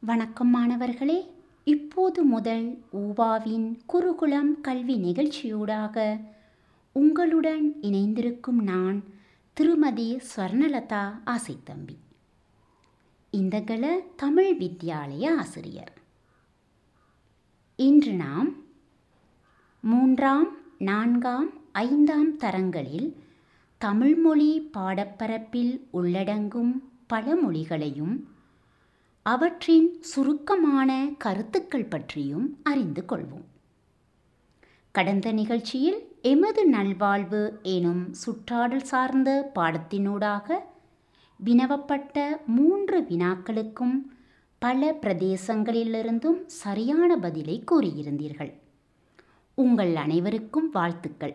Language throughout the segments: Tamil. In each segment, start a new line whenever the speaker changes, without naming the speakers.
வணக்கம் மாணவர்களே இப்போது முதல் ஊவாவின் குருகுலம் கல்வி நிகழ்ச்சியூடாக உங்களுடன் இணைந்திருக்கும் நான் திருமதி ஸ்வர்ணலதா ஆசைத்தம்பி இந்தகல தமிழ் வித்யாலய ஆசிரியர் இன்று நாம் மூன்றாம் நான்காம் ஐந்தாம் தரங்களில் தமிழ்மொழி பாடப்பரப்பில் உள்ளடங்கும் பழமொழிகளையும் அவற்றின் சுருக்கமான கருத்துக்கள் பற்றியும் அறிந்து கொள்வோம் கடந்த நிகழ்ச்சியில் எமது நல்வாழ்வு எனும் சுற்றாடல் சார்ந்த பாடத்தினூடாக வினவப்பட்ட மூன்று வினாக்களுக்கும் பல பிரதேசங்களிலிருந்தும் சரியான பதிலை கூறியிருந்தீர்கள் உங்கள் அனைவருக்கும் வாழ்த்துக்கள்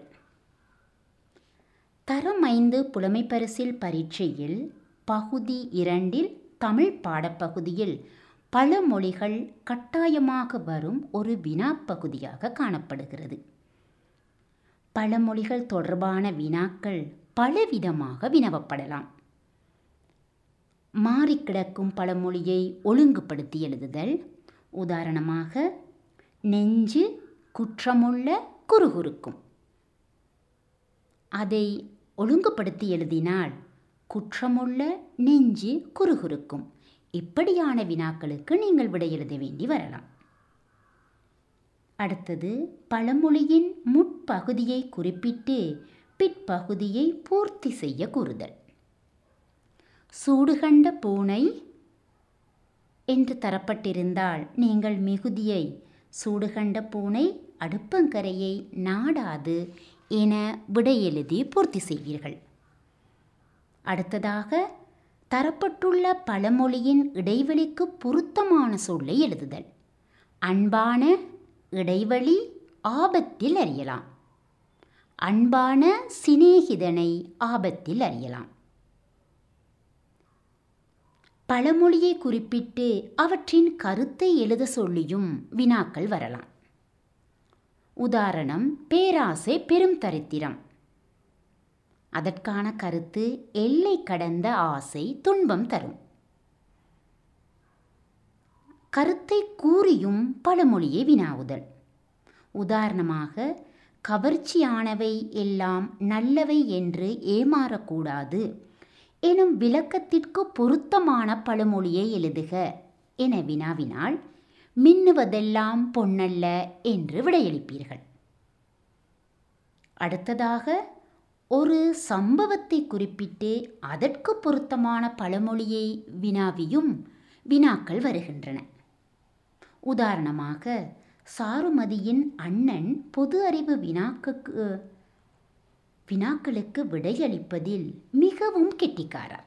தரம் ஐந்து புலமைப்பரிசில் பரீட்சையில் பகுதி இரண்டில் தமிழ் பாடப்பகுதியில் பல மொழிகள் கட்டாயமாக வரும் ஒரு வினாப்பகுதியாக காணப்படுகிறது பழமொழிகள் தொடர்பான வினாக்கள் பலவிதமாக வினவப்படலாம் மாறி கிடக்கும் பழமொழியை ஒழுங்குபடுத்தி எழுதுதல் உதாரணமாக நெஞ்சு குற்றமுள்ள குறுகுறுக்கும் அதை ஒழுங்குபடுத்தி எழுதினால் குற்றமுள்ள நெஞ்சு குறுகுறுக்கும் இப்படியான வினாக்களுக்கு நீங்கள் விடை எழுத வேண்டி வரலாம் அடுத்தது பழமொழியின் முற்பகுதியை குறிப்பிட்டு பிற்பகுதியை பூர்த்தி செய்ய கூறுதல் சூடுகண்ட பூனை என்று தரப்பட்டிருந்தால் நீங்கள் மிகுதியை சூடுகண்ட பூனை அடுப்பங்கரையை நாடாது என விடை எழுதி பூர்த்தி செய்வீர்கள் அடுத்ததாக தரப்பட்டுள்ள பழமொழியின் இடைவெளிக்கு பொருத்தமான சொல்லை எழுதுதல் அன்பான இடைவெளி ஆபத்தில் அறியலாம் அன்பான சிநேகிதனை ஆபத்தில் அறியலாம் பழமொழியை குறிப்பிட்டு அவற்றின் கருத்தை எழுத சொல்லியும் வினாக்கள் வரலாம் உதாரணம் பேராசை பெரும் தரித்திரம் அதற்கான கருத்து எல்லை கடந்த ஆசை துன்பம் தரும் கருத்தை கூறியும் பழமொழியை வினாவுதல் உதாரணமாக கவர்ச்சியானவை எல்லாம் நல்லவை என்று ஏமாறக்கூடாது எனும் விளக்கத்திற்கு பொருத்தமான பழமொழியை எழுதுக என வினாவினால் மின்னுவதெல்லாம் பொன்னல்ல என்று விடையளிப்பீர்கள் அடுத்ததாக ஒரு சம்பவத்தை குறிப்பிட்டு அதற்கு பொருத்தமான பழமொழியை வினாவியும் வினாக்கள் வருகின்றன உதாரணமாக சாருமதியின் அண்ணன் பொது அறிவு வினாக்கு வினாக்களுக்கு விடையளிப்பதில் மிகவும் கெட்டிக்காரர்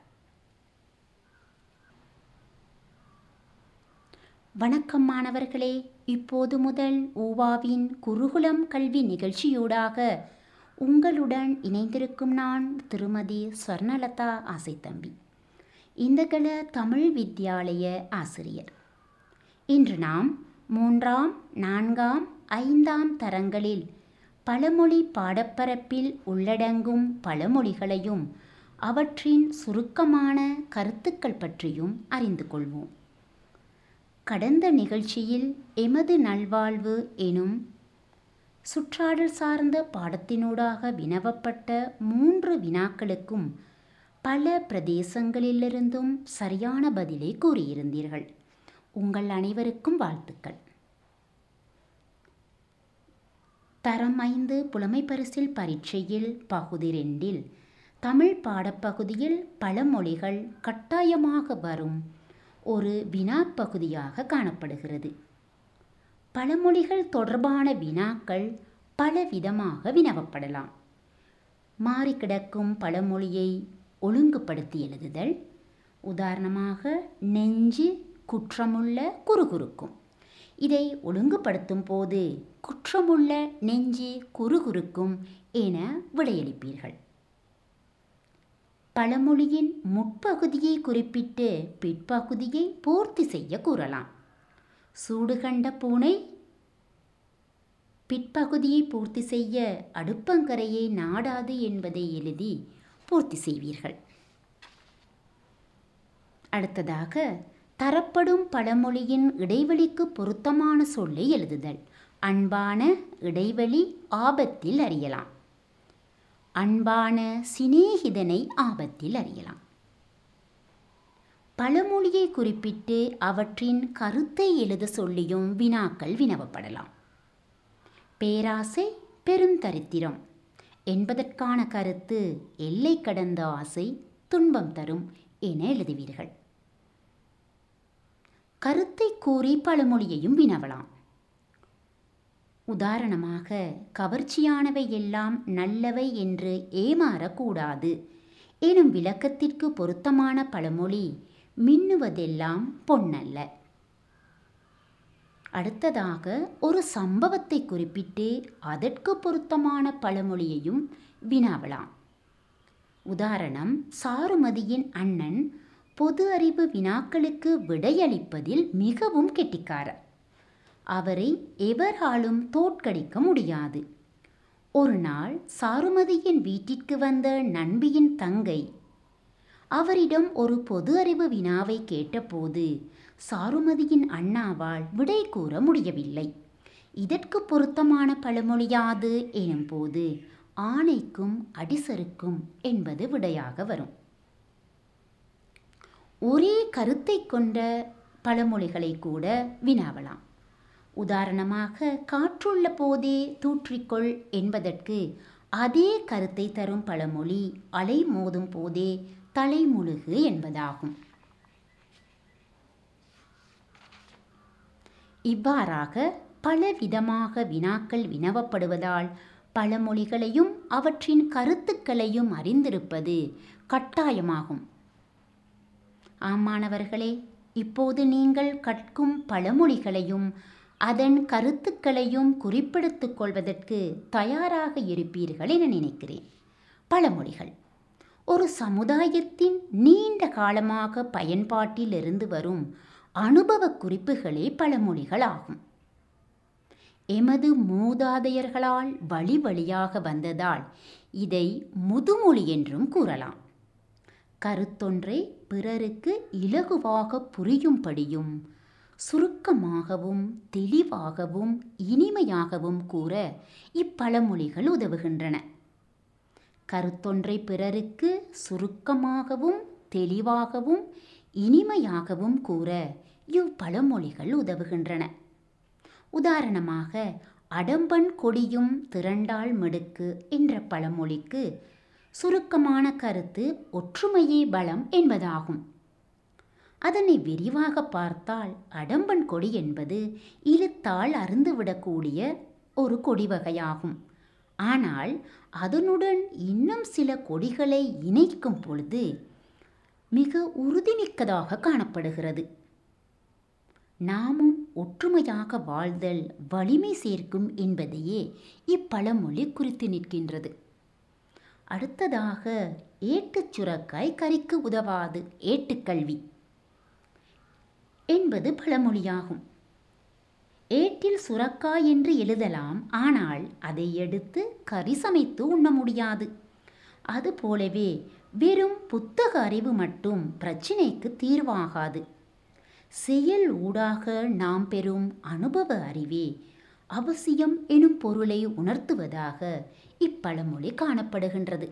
வணக்கம் மாணவர்களே இப்போது முதல் ஊவாவின் குருகுலம் கல்வி நிகழ்ச்சியூடாக உங்களுடன் இணைந்திருக்கும் நான் திருமதி ஸ்வர்ணலதா ஆசைத்தம்பி இந்தகல தமிழ் வித்யாலய ஆசிரியர் இன்று நாம் மூன்றாம் நான்காம் ஐந்தாம் தரங்களில் பழமொழி பாடப்பரப்பில் உள்ளடங்கும் பழமொழிகளையும் அவற்றின் சுருக்கமான கருத்துக்கள் பற்றியும் அறிந்து கொள்வோம் கடந்த நிகழ்ச்சியில் எமது நல்வாழ்வு எனும் சுற்றாடல் சார்ந்த பாடத்தினூடாக வினவப்பட்ட மூன்று வினாக்களுக்கும் பல பிரதேசங்களிலிருந்தும் சரியான பதிலை கூறியிருந்தீர்கள் உங்கள் அனைவருக்கும் வாழ்த்துக்கள் தரம் ஐந்து புலமை பரிசில் பரீட்சையில் பகுதி ரெண்டில் தமிழ் பாடப்பகுதியில் பழமொழிகள் கட்டாயமாக வரும் ஒரு வினாப்பகுதியாக காணப்படுகிறது பழமொழிகள் தொடர்பான வினாக்கள் பலவிதமாக வினவப்படலாம் மாறி கிடக்கும் பழமொழியை ஒழுங்குபடுத்தி எழுதுதல் உதாரணமாக நெஞ்சு குற்றமுள்ள குறுகுறுக்கும் இதை ஒழுங்குபடுத்தும் போது குற்றமுள்ள நெஞ்சு குறுகுறுக்கும் என விடையளிப்பீர்கள் பழமொழியின் முற்பகுதியை குறிப்பிட்டு பிற்பகுதியை பூர்த்தி செய்ய கூறலாம் சூடுகண்ட பூனை பிற்பகுதியை பூர்த்தி செய்ய அடுப்பங்கரையை நாடாது என்பதை எழுதி பூர்த்தி செய்வீர்கள் அடுத்ததாக தரப்படும் பழமொழியின் இடைவெளிக்கு பொருத்தமான சொல்லை எழுதுதல் அன்பான இடைவெளி ஆபத்தில் அறியலாம் அன்பான சிநேகிதனை ஆபத்தில் அறியலாம் பழமொழியை குறிப்பிட்டு அவற்றின் கருத்தை எழுத சொல்லியும் வினாக்கள் வினவப்படலாம் பேராசை பெருந்தரித்திரம் என்பதற்கான கருத்து எல்லை கடந்த ஆசை துன்பம் தரும் என எழுதுவீர்கள் கருத்தை கூறி பழமொழியையும் வினவலாம் உதாரணமாக கவர்ச்சியானவை எல்லாம் நல்லவை என்று ஏமாறக்கூடாது எனும் விளக்கத்திற்கு பொருத்தமான பழமொழி மின்னுவதெல்லாம் பொன்னல்ல அடுத்ததாக ஒரு சம்பவத்தை குறிப்பிட்டு அதற்கு பொருத்தமான பழமொழியையும் வினாவலாம் உதாரணம் சாருமதியின் அண்ணன் பொது அறிவு வினாக்களுக்கு விடையளிப்பதில் மிகவும் கெட்டிக்காரர் அவரை எவராலும் தோற்கடிக்க முடியாது ஒரு நாள் சாருமதியின் வீட்டிற்கு வந்த நண்பியின் தங்கை அவரிடம் ஒரு பொது அறிவு வினாவை கேட்டபோது சாருமதியின் அண்ணாவால் விடை கூற முடியவில்லை இதற்கு பொருத்தமான பழமொழியாது எனும்போது ஆணைக்கும் அடிசருக்கும் என்பது விடையாக வரும் ஒரே கருத்தை கொண்ட பழமொழிகளை கூட வினாவலாம் உதாரணமாக காற்றுள்ள போதே தூற்றிக்கொள் என்பதற்கு அதே கருத்தை தரும் பழமொழி அலை மோதும் போதே தலைமுழுகு என்பதாகும் இவ்வாறாக பலவிதமாக வினாக்கள் வினவப்படுவதால் பழமொழிகளையும் அவற்றின் கருத்துக்களையும் அறிந்திருப்பது கட்டாயமாகும் ஆமாணவர்களே இப்போது நீங்கள் கற்கும் பழமொழிகளையும் அதன் கருத்துக்களையும் குறிப்பெடுத்துக் கொள்வதற்கு தயாராக இருப்பீர்கள் என நினைக்கிறேன் பழமொழிகள் ஒரு சமுதாயத்தின் நீண்ட காலமாக பயன்பாட்டில் இருந்து வரும் அனுபவ குறிப்புகளே பழமொழிகள் ஆகும் எமது மூதாதையர்களால் வழி வழியாக வந்ததால் இதை முதுமொழி என்றும் கூறலாம் கருத்தொன்றை பிறருக்கு இலகுவாக புரியும்படியும் சுருக்கமாகவும் தெளிவாகவும் இனிமையாகவும் கூற இப்பழமொழிகள் உதவுகின்றன கருத்தொன்றை பிறருக்கு சுருக்கமாகவும் தெளிவாகவும் இனிமையாகவும் கூற இவ்வழமொழிகள் உதவுகின்றன உதாரணமாக அடம்பன் கொடியும் திரண்டாள் மிடுக்கு என்ற பழமொழிக்கு சுருக்கமான கருத்து ஒற்றுமையே பலம் என்பதாகும் அதனை விரிவாக பார்த்தால் அடம்பன் கொடி என்பது இழுத்தால் அருந்துவிடக்கூடிய ஒரு கொடி வகையாகும் ஆனால் அதனுடன் இன்னும் சில கொடிகளை இணைக்கும் பொழுது மிக உறுதிமிக்கதாக காணப்படுகிறது நாமும் ஒற்றுமையாக வாழ்தல் வலிமை சேர்க்கும் என்பதையே இப்பழமொழி குறித்து நிற்கின்றது அடுத்ததாக ஏட்டுச் சுரக்காய் கறிக்கு உதவாது ஏட்டுக்கல்வி என்பது பழமொழியாகும் ஏட்டில் சுரக்காய் என்று எழுதலாம் ஆனால் அதை எடுத்து கறி சமைத்து உண்ண முடியாது அதுபோலவே வெறும் புத்தக அறிவு மட்டும் பிரச்சினைக்கு தீர்வாகாது செயல் ஊடாக நாம் பெறும் அனுபவ அறிவே அவசியம் எனும் பொருளை உணர்த்துவதாக இப்பழமொழி காணப்படுகின்றது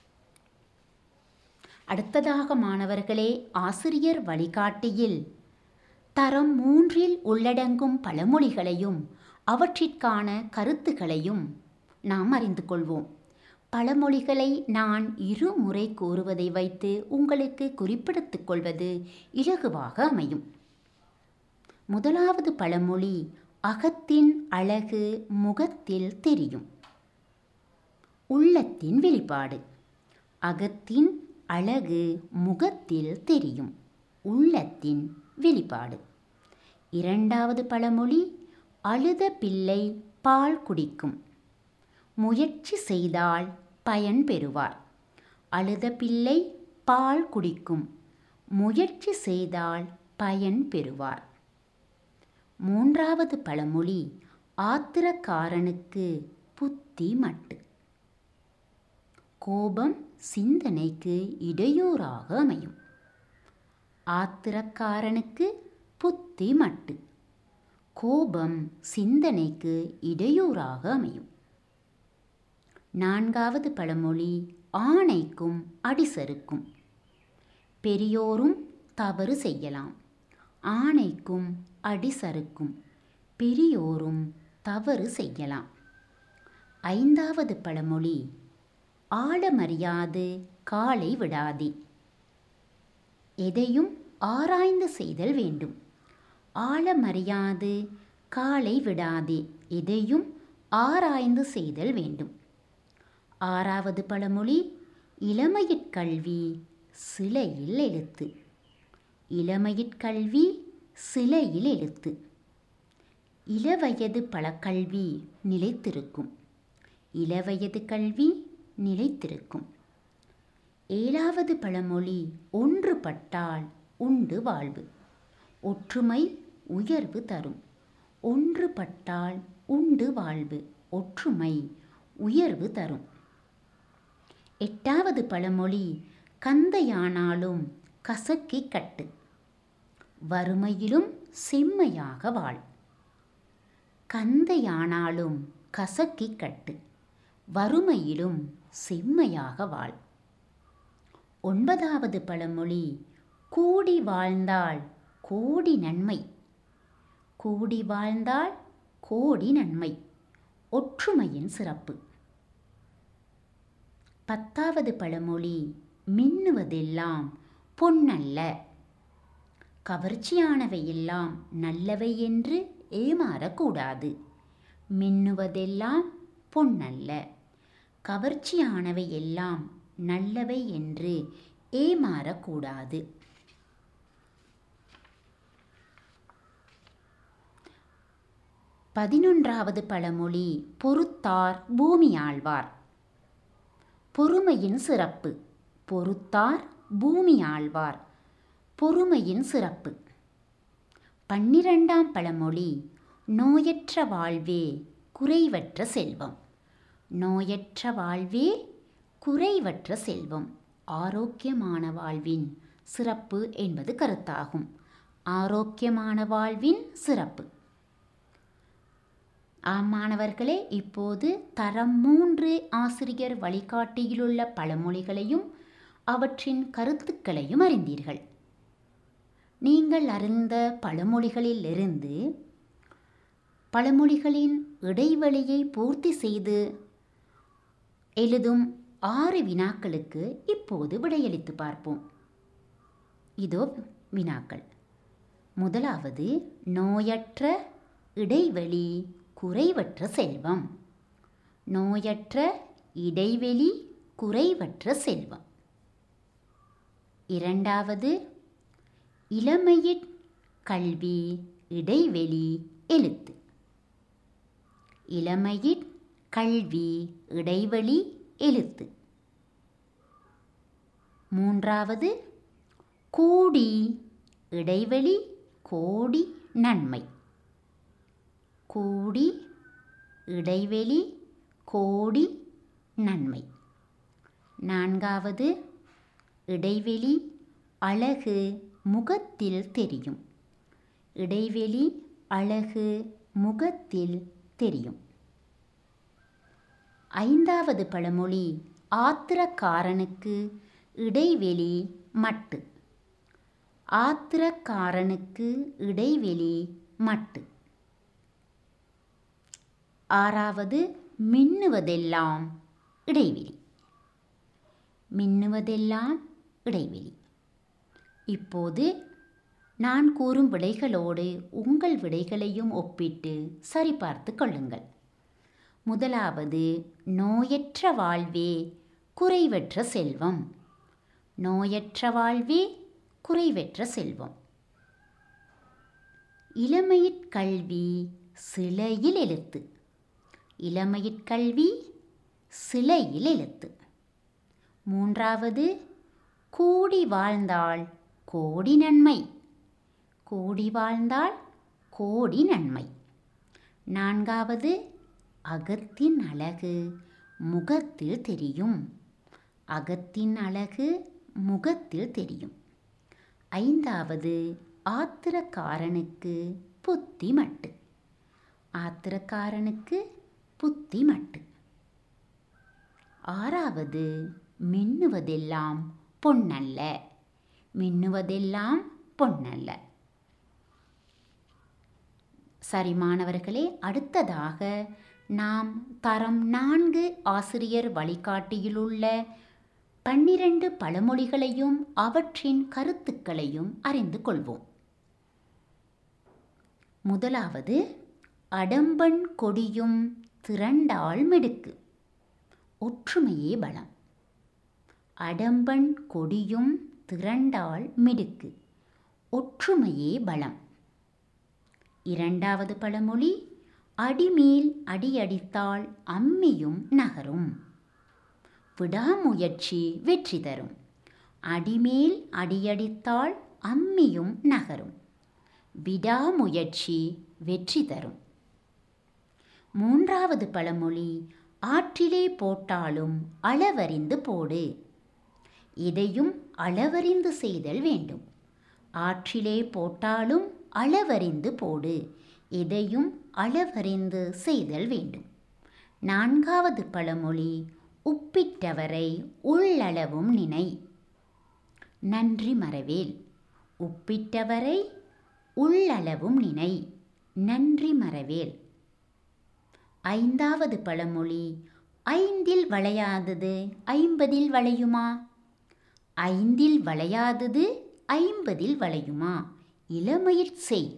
அடுத்ததாக மாணவர்களே ஆசிரியர் வழிகாட்டியில் தரம் மூன்றில் உள்ளடங்கும் பழமொழிகளையும் அவற்றிற்கான கருத்துக்களையும் நாம் அறிந்து கொள்வோம் பழமொழிகளை நான் இருமுறை கூறுவதை வைத்து உங்களுக்கு குறிப்பிடுத்துக் கொள்வது இலகுவாக அமையும் முதலாவது பழமொழி அகத்தின் அழகு முகத்தில் தெரியும் உள்ளத்தின் வெளிப்பாடு அகத்தின் அழகு முகத்தில் தெரியும் உள்ளத்தின் வெளிப்பாடு இரண்டாவது பழமொழி அழுத பிள்ளை பால் குடிக்கும் முயற்சி செய்தால் பயன் பெறுவார் அழுத பிள்ளை பால் குடிக்கும் முயற்சி செய்தால் பயன் பெறுவார் மூன்றாவது பழமொழி ஆத்திரக்காரனுக்கு புத்தி மட்டு கோபம் சிந்தனைக்கு இடையூறாக அமையும் ஆத்திரக்காரனுக்கு புத்தி மட்டு கோபம் சிந்தனைக்கு இடையூறாக அமையும் நான்காவது பழமொழி ஆணைக்கும் அடிசருக்கும் பெரியோரும் தவறு செய்யலாம் ஆணைக்கும் அடிசருக்கும் பெரியோரும் தவறு செய்யலாம் ஐந்தாவது பழமொழி ஆழமறியாது காலை விடாதே எதையும் ஆராய்ந்து செய்தல் வேண்டும் ஆழமறியாது காலை விடாதே எதையும் ஆராய்ந்து செய்தல் வேண்டும் ஆறாவது பழமொழி இளமையிற்கல்வி சிலையில் எழுத்து இளமையிற்கல்வி சிலையில் எழுத்து இளவயது பழக்கல்வி நிலைத்திருக்கும் இளவயது கல்வி நிலைத்திருக்கும் ஏழாவது பழமொழி ஒன்றுபட்டால் உண்டு வாழ்வு ஒற்றுமை உயர்வு தரும் ஒன்றுபட்டால் உண்டு வாழ்வு ஒற்றுமை உயர்வு தரும் எட்டாவது பழமொழி கந்தையானாலும் கசக்கி கட்டு வறுமையிலும் செம்மையாக வாழ் கந்தையானாலும் கசக்கி கட்டு வறுமையிலும் செம்மையாக வாழ் ஒன்பதாவது பழமொழி கூடி வாழ்ந்தால் கோடி நன்மை கூடி வாழ்ந்தால் கோடி நன்மை ஒற்றுமையின் சிறப்பு பத்தாவது பழமொழி மின்னுவதெல்லாம் பொன்னல்ல கவர்ச்சியானவை எல்லாம் நல்லவை என்று ஏமாறக்கூடாது மின்னுவதெல்லாம் பொன்னல்ல கவர்ச்சியானவை எல்லாம் நல்லவை என்று ஏமாறக்கூடாது பதினொன்றாவது பழமொழி பொறுத்தார் பூமி ஆழ்வார் பொறுமையின் சிறப்பு பொறுத்தார் பூமி ஆழ்வார் பொறுமையின் சிறப்பு பன்னிரண்டாம் பழமொழி நோயற்ற வாழ்வே குறைவற்ற செல்வம் நோயற்ற வாழ்வே குறைவற்ற செல்வம் ஆரோக்கியமான வாழ்வின் சிறப்பு என்பது கருத்தாகும் ஆரோக்கியமான வாழ்வின் சிறப்பு ஆம் மாணவர்களே இப்போது தரம் மூன்று ஆசிரியர் வழிகாட்டியிலுள்ள பழமொழிகளையும் அவற்றின் கருத்துக்களையும் அறிந்தீர்கள் நீங்கள் அறிந்த பழமொழிகளிலிருந்து பழமொழிகளின் இடைவெளியை பூர்த்தி செய்து எழுதும் ஆறு வினாக்களுக்கு இப்போது விடையளித்து பார்ப்போம் இதோ வினாக்கள் முதலாவது நோயற்ற இடைவெளி குறைவற்ற செல்வம் நோயற்ற இடைவெளி குறைவற்ற செல்வம் இரண்டாவது இளமையிற் கல்வி இடைவெளி எழுத்து இளமையிற் கல்வி இடைவெளி எழுத்து மூன்றாவது கூடி இடைவெளி கோடி நன்மை கூடி இடைவெளி கோடி நன்மை நான்காவது இடைவெளி அழகு முகத்தில் தெரியும் இடைவெளி அழகு முகத்தில் தெரியும் ஐந்தாவது பழமொழி ஆத்திரக்காரனுக்கு இடைவெளி மட்டு ஆத்திரக்காரனுக்கு இடைவெளி மட்டு ஆறாவது மின்னுவதெல்லாம் இடைவெளி மின்னுவதெல்லாம் இடைவெளி இப்போது நான் கூறும் விடைகளோடு உங்கள் விடைகளையும் ஒப்பிட்டு சரிபார்த்து கொள்ளுங்கள் முதலாவது நோயற்ற வாழ்வே குறைவற்ற செல்வம் நோயற்ற வாழ்வே குறைவற்ற செல்வம் இளமையிற் கல்வி சிலையில் எழுத்து இளமையிற் கல்வி சிலையில் எழுத்து மூன்றாவது கூடி வாழ்ந்தால் கோடி நன்மை கூடி வாழ்ந்தால் கோடி நன்மை நான்காவது அகத்தின் அழகு முகத்தில் தெரியும் அகத்தின் அழகு முகத்தில் தெரியும் ஐந்தாவது ஆத்திரக்காரனுக்கு புத்தி மட்டு ஆத்திரக்காரனுக்கு புத்தி மட்டு ஆறாவது மின்னுவதெல்லாம் பொன்னல்ல மின்னுவதெல்லாம் பொன்னல்ல சரி மாணவர்களே அடுத்ததாக நாம் தரம் நான்கு ஆசிரியர் வழிகாட்டியிலுள்ள பன்னிரண்டு பழமொழிகளையும் அவற்றின் கருத்துக்களையும் அறிந்து கொள்வோம் முதலாவது அடம்பன் கொடியும் திரண்டாள் மிடுக்கு ஒற்றுமையே பலம் அடம்பன் கொடியும் திரண்டாள் மிடுக்கு ஒற்றுமையே பலம் இரண்டாவது பழமொழி அடிமேல் அடியடித்தால் அம்மியும் நகரும் விடாமுயற்சி வெற்றி தரும் அடிமேல் அடியடித்தால் அம்மியும் நகரும் விடாமுயற்சி வெற்றி தரும் மூன்றாவது பழமொழி ஆற்றிலே போட்டாலும் அளவறிந்து போடு இதையும் அளவறிந்து செய்தல் வேண்டும் ஆற்றிலே போட்டாலும் அளவறிந்து போடு எதையும் அளவறிந்து செய்தல் வேண்டும் நான்காவது பழமொழி உப்பிட்டவரை உள்ளளவும் நினை நன்றி மறவேல் உப்பிட்டவரை உள்ளளவும் நினை நன்றி மறவேல் ஐந்தாவது பழமொழி ஐந்தில் வளையாதது ஐம்பதில் வளையுமா ஐந்தில் வளையாதது ஐம்பதில் வளையுமா இளமயிர் செய்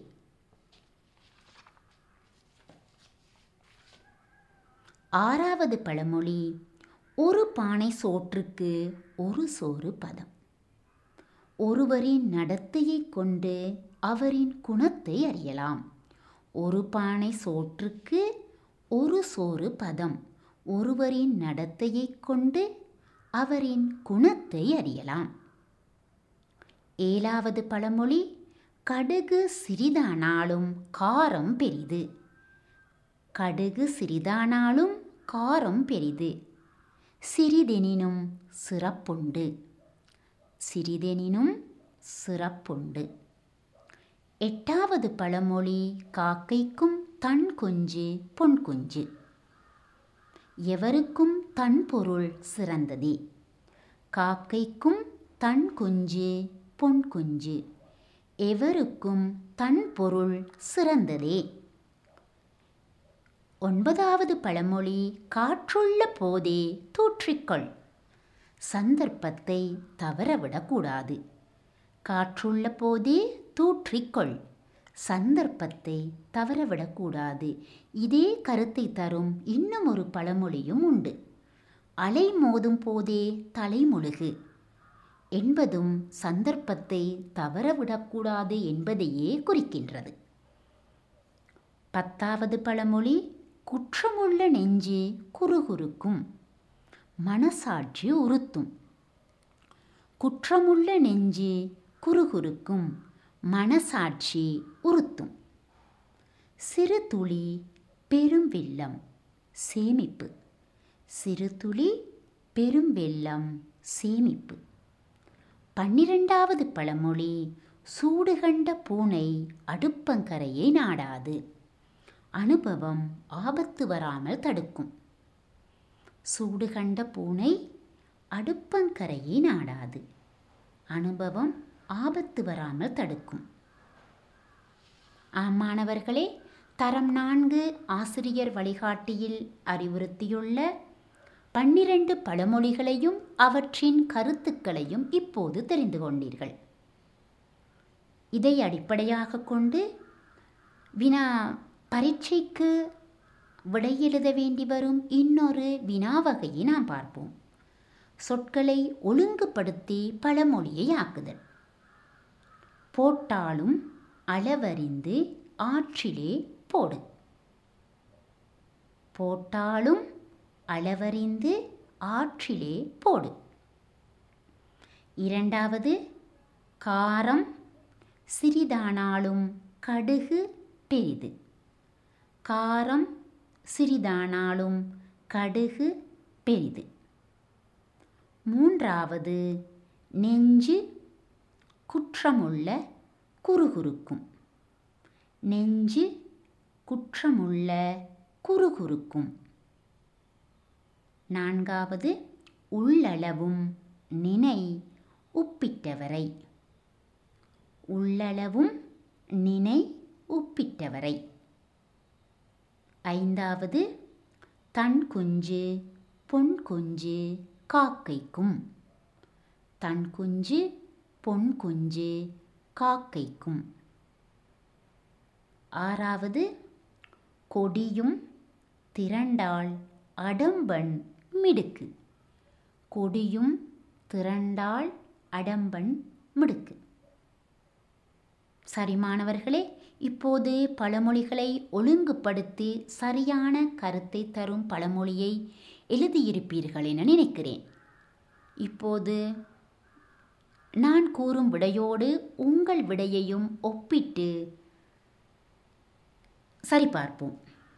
ஆறாவது பழமொழி ஒரு பானை சோற்றுக்கு ஒரு சோறு பதம் ஒருவரின் நடத்தையை கொண்டு அவரின் குணத்தை அறியலாம் ஒரு பானை சோற்றுக்கு ஒரு சோறு பதம் ஒருவரின் நடத்தையை கொண்டு அவரின் குணத்தை அறியலாம் ஏழாவது பழமொழி கடுகு சிறிதானாலும் காரம் பெரிது கடுகு சிறிதானாலும் காரம் பெரிது சிறிதெனினும் சிறப்புண்டு சிறிதெனினும் சிறப்புண்டு எட்டாவது பழமொழி காக்கைக்கும் தன் குஞ்சு பொன் குஞ்சு எவருக்கும் தன் பொருள் சிறந்ததே காக்கைக்கும் தன் குஞ்சு பொன் குஞ்சு எவருக்கும் தன் பொருள் சிறந்ததே ஒன்பதாவது பழமொழி காற்றுள்ள போதே தூற்றிக்கொள் சந்தர்ப்பத்தை தவறவிடக்கூடாது காற்றுள்ள போதே தூற்றிக்கொள் சந்தர்ப்பத்தை தவறவிடக்கூடாது இதே கருத்தை தரும் இன்னும் ஒரு பழமொழியும் உண்டு அலை மோதும் போதே தலைமுழுகு என்பதும் சந்தர்ப்பத்தை தவறவிடக்கூடாது என்பதையே குறிக்கின்றது பத்தாவது பழமொழி குற்றமுள்ள நெஞ்சு குறுகுறுக்கும் மனசாட்சி உறுத்தும் குற்றமுள்ள நெஞ்சு குறுகுறுக்கும் மனசாட்சி உறுத்தும் சிறு துளி பெரும் வெள்ளம் சேமிப்பு சிறு துளி பெரும் வெள்ளம் சேமிப்பு பன்னிரெண்டாவது பழமொழி சூடு கண்ட பூனை அடுப்பங்கரையை நாடாது அனுபவம் ஆபத்து வராமல் தடுக்கும் சூடு கண்ட பூனை அடுப்பங்கரையை நாடாது அனுபவம் ஆபத்து வராமல் தடுக்கும் ஆம் மாணவர்களே தரம் நான்கு ஆசிரியர் வழிகாட்டியில் அறிவுறுத்தியுள்ள பன்னிரண்டு பழமொழிகளையும் அவற்றின் கருத்துக்களையும் இப்போது தெரிந்து கொண்டீர்கள் இதை அடிப்படையாக கொண்டு வினா பரீட்சைக்கு விடை எழுத வேண்டி வரும் இன்னொரு வினா வகையை நாம் பார்ப்போம் சொற்களை ஒழுங்குபடுத்தி பழமொழியை ஆக்குதல் போட்டாலும் அளவறிந்து ஆற்றிலே போடு போட்டாலும் அளவறிந்து ஆற்றிலே போடு இரண்டாவது காரம் சிறிதானாலும் கடுகு பெரிது காரம் சிறிதானாலும் கடுகு பெரிது மூன்றாவது நெஞ்சு குற்றமுள்ள குறுகுறுக்கும் நெஞ்சு குற்றமுள்ள குறுகுறுக்கும் நான்காவது உள்ளளவும் நினை உப்பிட்டவரை உள்ளளவும் நினை உப்பிட்டவரை ஐந்தாவது தன் குஞ்சு பொன் குஞ்சு காக்கைக்கும் தன் குஞ்சு பொன் குஞ்சு காக்கைக்கும் ஆறாவது கொடியும் திரண்டாள் அடம்பன் மிடுக்கு கொடியும் திரண்டாள் அடம்பன் மிடுக்கு சரி மாணவர்களே இப்போது பழமொழிகளை ஒழுங்குபடுத்தி சரியான கருத்தை தரும் பழமொழியை எழுதியிருப்பீர்கள் என நினைக்கிறேன் இப்போது நான் கூறும் விடையோடு உங்கள் விடையையும் ஒப்பிட்டு சரிபார்ப்போம்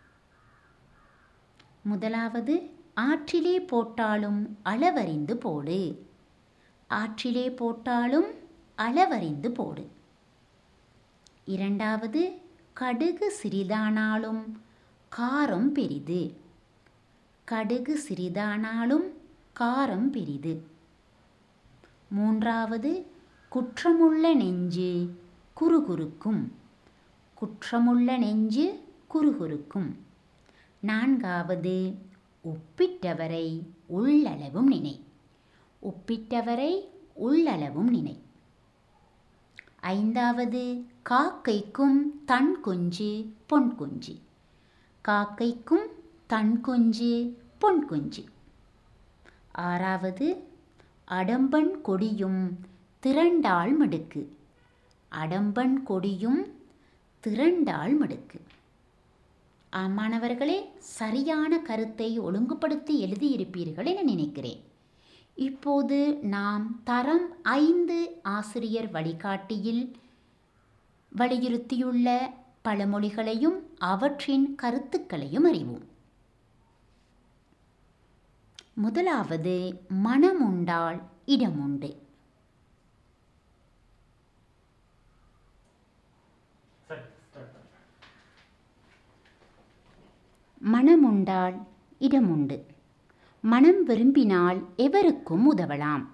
முதலாவது ஆற்றிலே போட்டாலும் அளவறிந்து போடு ஆற்றிலே போட்டாலும் அளவறிந்து போடு இரண்டாவது கடுகு சிறிதானாலும் காரம் பெரிது கடுகு சிறிதானாலும் காரம் பெரிது மூன்றாவது குற்றமுள்ள நெஞ்சு குறுகுறுக்கும் குற்றமுள்ள நெஞ்சு குறுகுறுக்கும் நான்காவது ஒப்பிட்டவரை உள்ளளவும் நினை ஒப்பிட்டவரை உள்ளளவும் நினை ஐந்தாவது காக்கைக்கும் தன் குஞ்சு பொன் குஞ்சு காக்கைக்கும் தன் குஞ்சு பொன் குஞ்சு ஆறாவது அடம்பன் கொடியும் திரண்டாள் மடுக்கு அடம்பன் கொடியும் திரண்டாள் மடுக்கு மாணவர்களே சரியான கருத்தை ஒழுங்குபடுத்தி எழுதியிருப்பீர்கள் என நினைக்கிறேன் இப்போது நாம் தரம் ஐந்து ஆசிரியர் வழிகாட்டியில் வலியுறுத்தியுள்ள பழமொழிகளையும் அவற்றின் கருத்துக்களையும் அறிவோம் முதலாவது மனமுண்டால் இடமுண்டு மனமுண்டால் இடமுண்டு மனம் விரும்பினால் எவருக்கும் உதவலாம்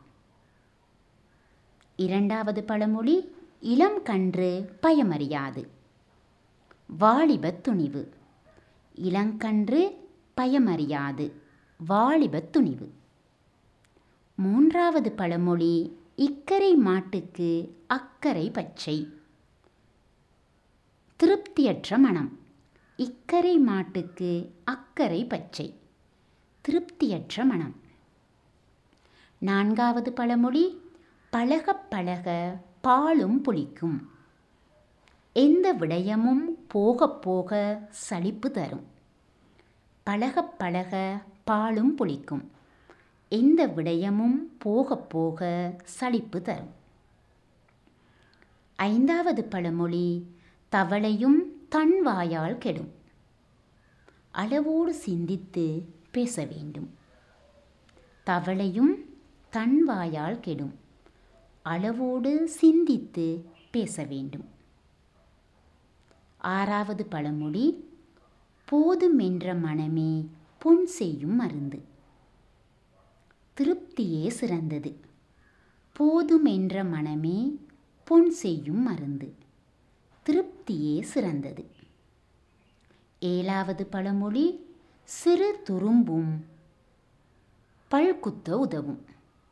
இரண்டாவது பழமொழி இளம் கன்று பயமறியாது வாலிபத் துணிவு இளங்கன்று பயமறியாது வாலிபத் துணிவு மூன்றாவது பழமொழி இக்கரை மாட்டுக்கு அக்கறை பச்சை திருப்தியற்ற மனம் இக்கரை மாட்டுக்கு அக்கறை பச்சை திருப்தியற்ற மனம் நான்காவது பழமொழி பழக பழக பாலும் புளிக்கும் எந்த விடயமும் போக போக சலிப்பு தரும் பழக பழக பாலும் புளிக்கும் எந்த விடயமும் போக போக சலிப்பு தரும் ஐந்தாவது பழமொழி தவளையும் தன் வாயால் கெடும் அளவோடு சிந்தித்து பேச வேண்டும் தவளையும் தன் வாயால் கெடும் அளவோடு சிந்தித்து பேச வேண்டும் ஆறாவது பழமொழி போதுமென்ற மனமே பொன் செய்யும் மருந்து திருப்தியே சிறந்தது போதுமென்ற மனமே பொன் செய்யும் மருந்து திருப்தியே சிறந்தது ஏழாவது பழமொழி சிறு துரும்பும் பல்குத்த உதவும்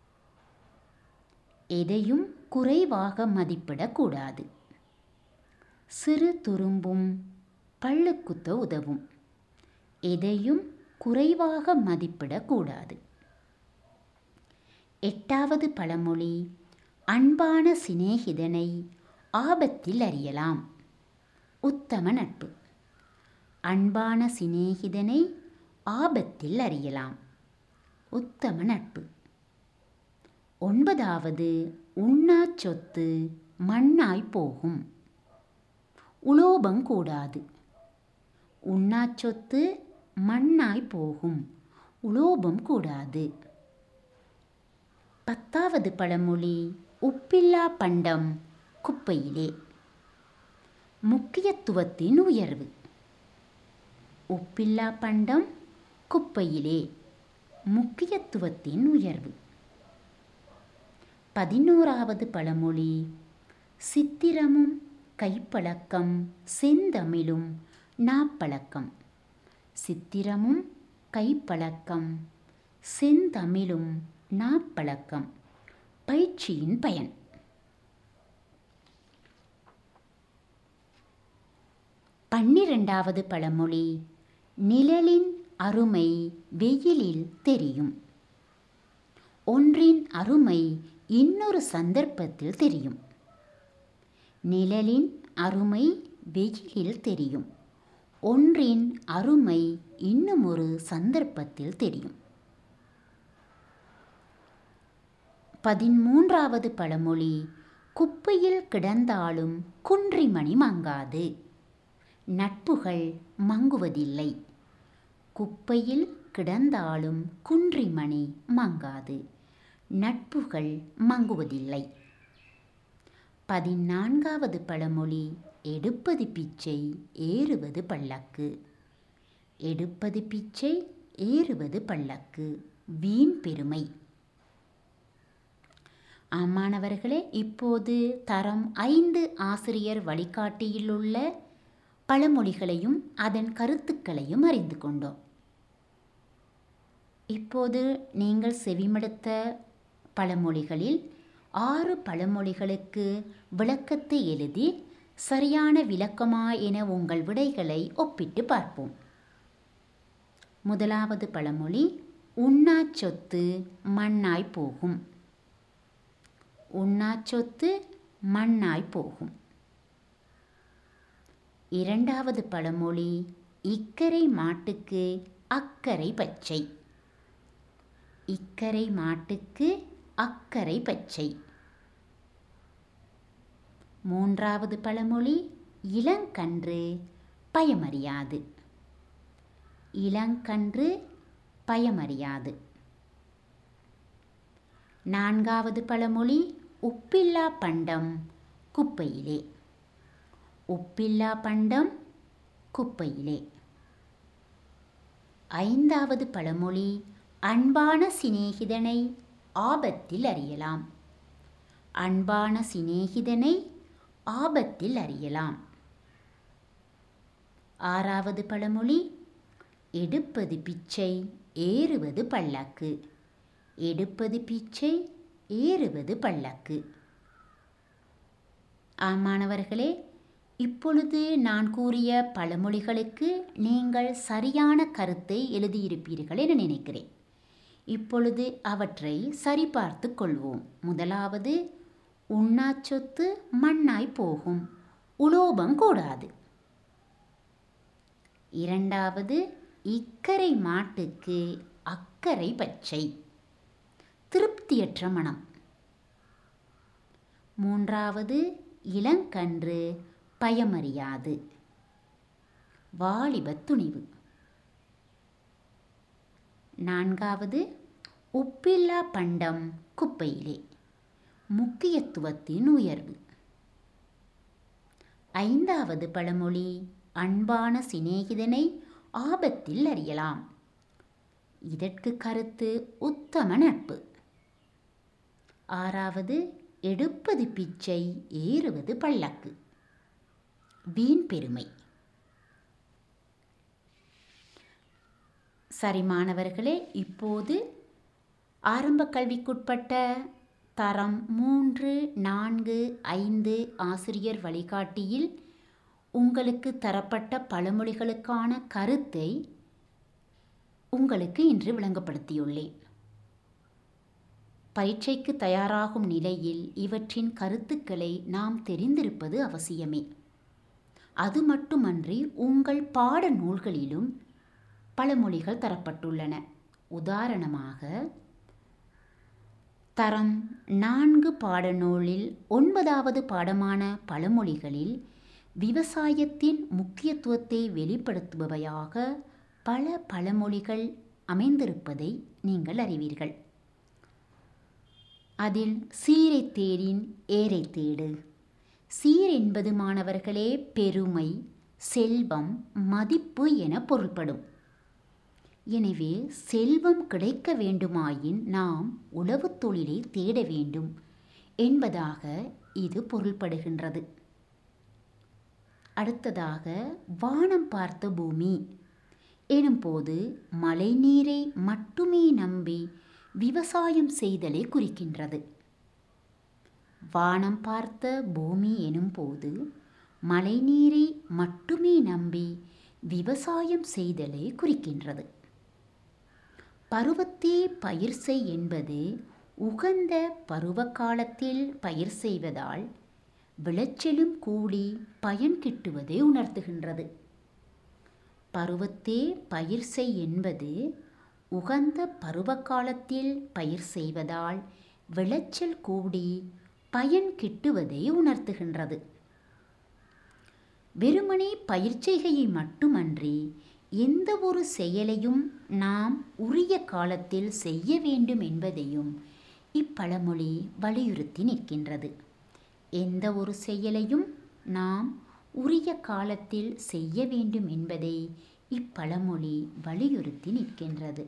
எதையும் குறைவாக மதிப்பிடக்கூடாது சிறு துரும்பும் பல்லுக்குத்த உதவும் எதையும் குறைவாக மதிப்பிடக்கூடாது எட்டாவது பழமொழி அன்பான சிநேகிதனை ஆபத்தில் அறியலாம் உத்தம நட்பு அன்பான சிநேகிதனை ஆபத்தில் அறியலாம் உத்தம நட்பு ஒன்பதாவது உண்ணா சொத்து மண்ணாய் போகும் உலோபம் கூடாது உண்ணா சொத்து மண்ணாய் போகும் உலோபம் கூடாது பத்தாவது பழமொழி உப்பில்லா பண்டம் குப்பையிலே முக்கியத்துவத்தின் உயர்வு உப்பில்லா பண்டம் குப்பையிலே முக்கியத்துவத்தின் உயர்வு பதினோராவது பழமொழி சித்திரமும் கைப்பழக்கம் செந்தமிழும் நாப்பழக்கம் சித்திரமும் கைப்பழக்கம் செந்தமிழும் நாப்பழக்கம் பயிற்சியின் பயன் பன்னிரண்டாவது பழமொழி நிழலின் அருமை வெயிலில் தெரியும் ஒன்றின் அருமை இன்னொரு சந்தர்ப்பத்தில் தெரியும் நிழலின் அருமை வெயிலில் தெரியும் ஒன்றின் அருமை இன்னும் ஒரு சந்தர்ப்பத்தில் தெரியும் பதிமூன்றாவது பழமொழி குப்பையில் கிடந்தாலும் குன்றிமணி மங்காது நட்புகள் மங்குவதில்லை குப்பையில் கிடந்தாலும் குன்றிமணி மங்காது நட்புகள் மங்குவதில்லை பதினான்காவது பழமொழி எடுப்பது பிச்சை ஏறுவது பல்லக்கு எடுப்பது பிச்சை ஏறுவது பல்லக்கு வீண் பெருமை மாணவர்களே இப்போது தரம் ஐந்து ஆசிரியர் வழிகாட்டியில் உள்ள பழமொழிகளையும் அதன் கருத்துக்களையும் அறிந்து கொண்டோம் இப்போது நீங்கள் செவிமடுத்த பழமொழிகளில் ஆறு பழமொழிகளுக்கு விளக்கத்தை எழுதி சரியான விளக்கமா என உங்கள் விடைகளை ஒப்பிட்டு பார்ப்போம் முதலாவது பழமொழி உண்ணா சொத்து மண்ணாய் போகும் உண்ணா சொத்து மண்ணாய் போகும் இரண்டாவது பழமொழி இக்கரை மாட்டுக்கு அக்கறை பச்சை இக்கரை மாட்டுக்கு அக்கறை பச்சை மூன்றாவது பழமொழி இளங்கன்று பயமறியாது இளங்கன்று பயமறியாது நான்காவது பழமொழி உப்பில்லா பண்டம் குப்பையிலே உப்பில்லா பண்டம் குப்பையிலே ஐந்தாவது பழமொழி அன்பான சிநேகிதனை ஆபத்தில் அறியலாம் அன்பான சிநேகிதனை ஆபத்தில் அறியலாம் ஆறாவது பழமொழி எடுப்பது பிச்சை ஏறுவது பல்லக்கு எடுப்பது பிச்சை ஏறுவது பல்லக்கு ஆமாணவர்களே இப்பொழுது நான் கூறிய பழமொழிகளுக்கு நீங்கள் சரியான கருத்தை எழுதியிருப்பீர்கள் என நினைக்கிறேன் இப்பொழுது அவற்றை சரிபார்த்து கொள்வோம் முதலாவது உண்ணா சொத்து மண்ணாய் போகும் உலோபம் கூடாது இரண்டாவது இக்கரை மாட்டுக்கு அக்கறை பச்சை திருப்தியற்ற மனம் மூன்றாவது இளங்கன்று பயமறியாது வாலிப துணிவு நான்காவது உப்பில்லா பண்டம் குப்பையிலே முக்கியத்துவத்தின் உயர்வு ஐந்தாவது பழமொழி அன்பான சிநேகிதனை ஆபத்தில் அறியலாம் இதற்கு கருத்து உத்தம நட்பு ஆறாவது எடுப்பது பிச்சை ஏறுவது பல்லக்கு வீண் பெருமை சரி மாணவர்களே இப்போது ஆரம்ப கல்விக்குட்பட்ட தரம் மூன்று நான்கு ஐந்து ஆசிரியர் வழிகாட்டியில் உங்களுக்கு தரப்பட்ட பழமொழிகளுக்கான கருத்தை உங்களுக்கு இன்று விளங்கப்படுத்தியுள்ளேன் பரீட்சைக்கு தயாராகும் நிலையில் இவற்றின் கருத்துக்களை நாம் தெரிந்திருப்பது அவசியமே அது மட்டுமன்றி உங்கள் பாட நூல்களிலும் பழமொழிகள் தரப்பட்டுள்ளன உதாரணமாக தரம் நான்கு பாடநூலில் ஒன்பதாவது பாடமான பழமொழிகளில் விவசாயத்தின் முக்கியத்துவத்தை வெளிப்படுத்துபவையாக பல பழமொழிகள் அமைந்திருப்பதை நீங்கள் அறிவீர்கள் அதில் சீரை தேரின் ஏரை தேடு சீர் என்பது மாணவர்களே பெருமை செல்வம் மதிப்பு என பொருள்படும் எனவே செல்வம் கிடைக்க வேண்டுமாயின் நாம் உழவுத் தொழிலை தேட வேண்டும் என்பதாக இது பொருள்படுகின்றது அடுத்ததாக வானம் பார்த்த பூமி எனும்போது மழைநீரை மட்டுமே நம்பி விவசாயம் செய்தலை குறிக்கின்றது வானம் பார்த்த பூமி எனும்போது மழைநீரை மட்டுமே நம்பி விவசாயம் செய்தலை குறிக்கின்றது பருவத்தே பயிர் செய் என்பது உகந்த பருவ காலத்தில் பயிர் செய்வதால் விளைச்சலும் கூடி பயன் கிட்டுவதை உணர்த்துகின்றது பருவத்தே பயிர் செய் என்பது உகந்த பருவ காலத்தில் பயிர் செய்வதால் விளைச்சல் கூடி பயன் கிட்டுவதை உணர்த்துகின்றது வெறுமனே பயிர்ச்செய்கையை மட்டுமன்றி எந்த ஒரு செயலையும் நாம் உரிய காலத்தில் செய்ய வேண்டும் என்பதையும் இப்பழமொழி வலியுறுத்தி நிற்கின்றது எந்த ஒரு செயலையும் நாம் உரிய காலத்தில் செய்ய வேண்டும் என்பதை இப்பழமொழி வலியுறுத்தி நிற்கின்றது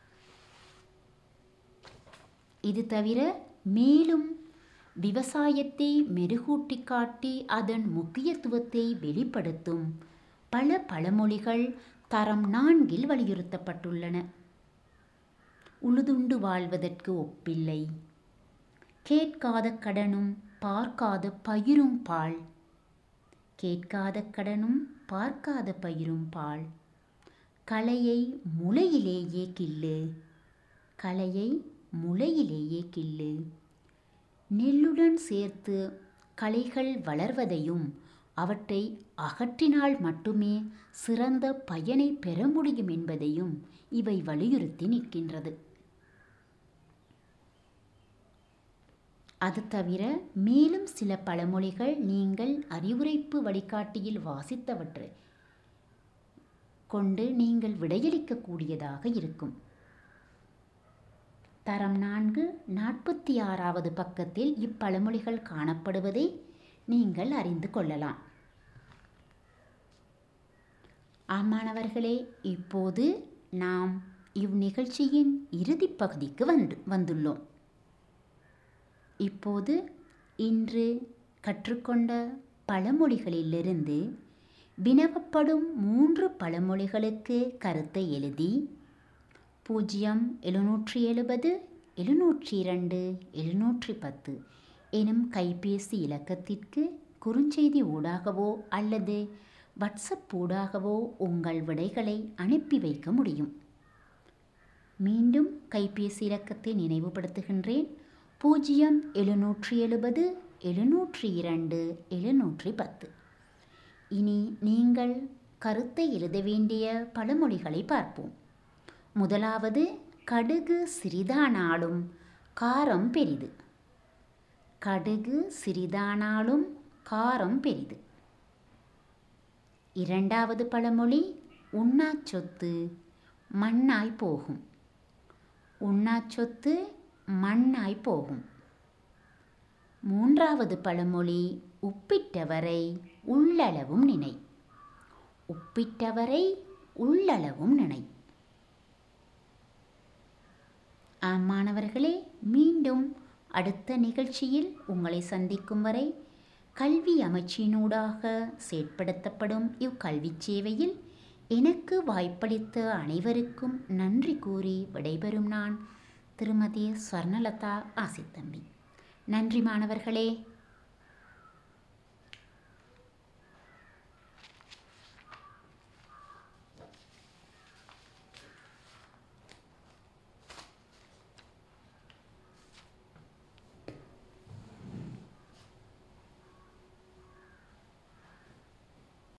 இது தவிர மேலும் விவசாயத்தை மெருகூட்டி காட்டி அதன் முக்கியத்துவத்தை வெளிப்படுத்தும் பல பழமொழிகள் தரம் நான்கில் வலியுறுத்தப்பட்டுள்ளன உழுதுண்டு வாழ்வதற்கு ஒப்பில்லை கேட்காத கடனும் பார்க்காத பயிரும் பால் கேட்காத கடனும் பார்க்காத பயிரும் பால் கலையை முளையிலேயே கிள்ளு கலையை முளையிலேயே கிள்ளு நெல்லுடன் சேர்த்து களைகள் வளர்வதையும் அவற்றை அகற்றினால் மட்டுமே சிறந்த பயனை பெற முடியும் என்பதையும் இவை வலியுறுத்தி நிற்கின்றது அது தவிர மேலும் சில பழமொழிகள் நீங்கள் அறிவுரைப்பு வழிகாட்டியில் வாசித்தவற்றை கொண்டு நீங்கள் விடையளிக்கக்கூடியதாக இருக்கும் தரம் நான்கு நாற்பத்தி ஆறாவது பக்கத்தில் இப்பழமொழிகள் காணப்படுவதை நீங்கள் அறிந்து கொள்ளலாம் ஆமாணவர்களே இப்போது நாம் இவ்நிகழ்ச்சியின் இறுதிப் பகுதிக்கு வந்து வந்துள்ளோம் இப்போது இன்று கற்றுக்கொண்ட பழமொழிகளிலிருந்து வினவப்படும் மூன்று பழமொழிகளுக்கு கருத்தை எழுதி பூஜ்ஜியம் எழுநூற்றி எழுபது எழுநூற்றி இரண்டு எழுநூற்றி பத்து எனும் கைபேசி இலக்கத்திற்கு குறுஞ்செய்தி ஊடாகவோ அல்லது வாட்ஸ்அப் ஊடாகவோ உங்கள் விடைகளை அனுப்பி வைக்க முடியும் மீண்டும் கைபேசி இலக்கத்தை நினைவுபடுத்துகின்றேன் பூஜ்ஜியம் எழுநூற்றி எழுபது எழுநூற்றி இரண்டு எழுநூற்றி பத்து இனி நீங்கள் கருத்தை எழுத வேண்டிய பழமொழிகளை பார்ப்போம் முதலாவது கடுகு சிறிதானாலும் காரம் பெரிது கடுகு சிறிதானாலும் காரம் பெரிது இரண்டாவது பழமொழி உண்ணாச் சொத்து மண்ணாய் போகும் உண்ணாச் சொத்து மண்ணாய் போகும் மூன்றாவது பழமொழி உப்பிட்டவரை உள்ளளவும் நினை உப்பிட்டவரை உள்ளளவும் நினை ஆம் மாணவர்களே மீண்டும் அடுத்த நிகழ்ச்சியில் உங்களை சந்திக்கும் வரை கல்வி அமைச்சினூடாக செயற்படுத்தப்படும் இவ்கல்விச் சேவையில் எனக்கு வாய்ப்பளித்த அனைவருக்கும் நன்றி கூறி விடைபெறும் நான் திருமதி ஸ்வர்ணலதா ஆசித்தம்பி நன்றி மாணவர்களே